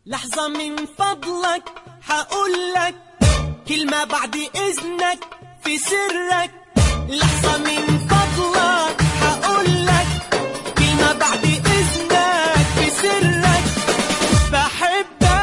لحظة من فضلك حقولك كلمة بعد إذنك في سرك لحظة من فضلك حقولك كلمة بعد إذنك في سرك بحبك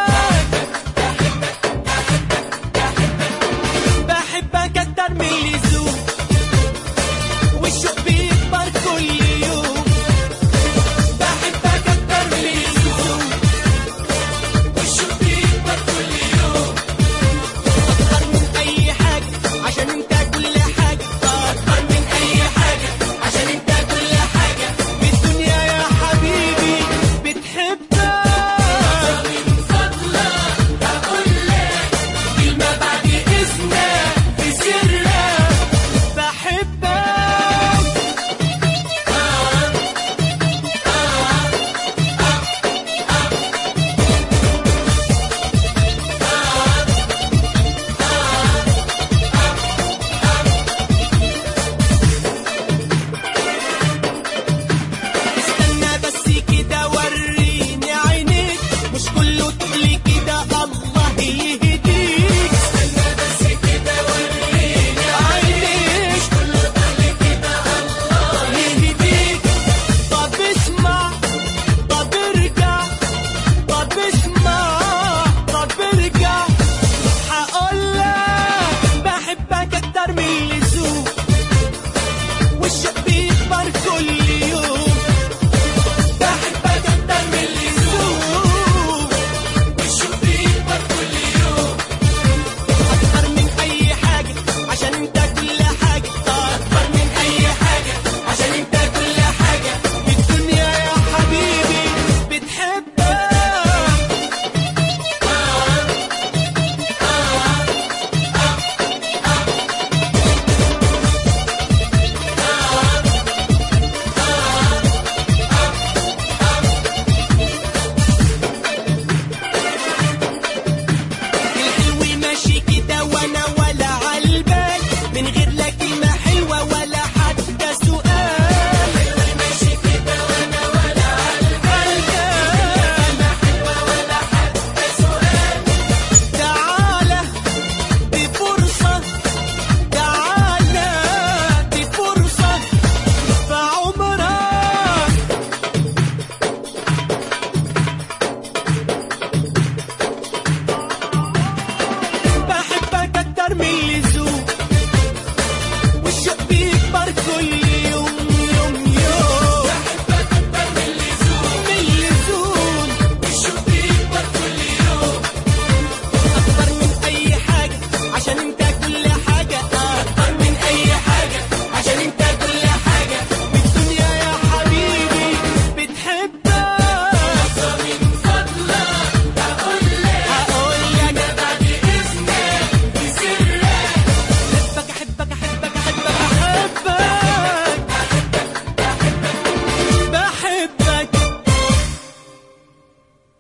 بحبك أكتر من اللزوم والشوق بيكبر كل يوم بحبك أكتر من اللزوم والشوق بيكبر كل يوم أكتر من أي حاجة عشان أنت كل حاجة أكتر من أي حاجة عشان أنت كل حاجة في الدنيا يا حبيبي بتحبك من فضلك أقول لك كلمة بعد إذنك في سرك بحبك استنى بس كده وريني عينيك مش كله تقولي كده الله يهديك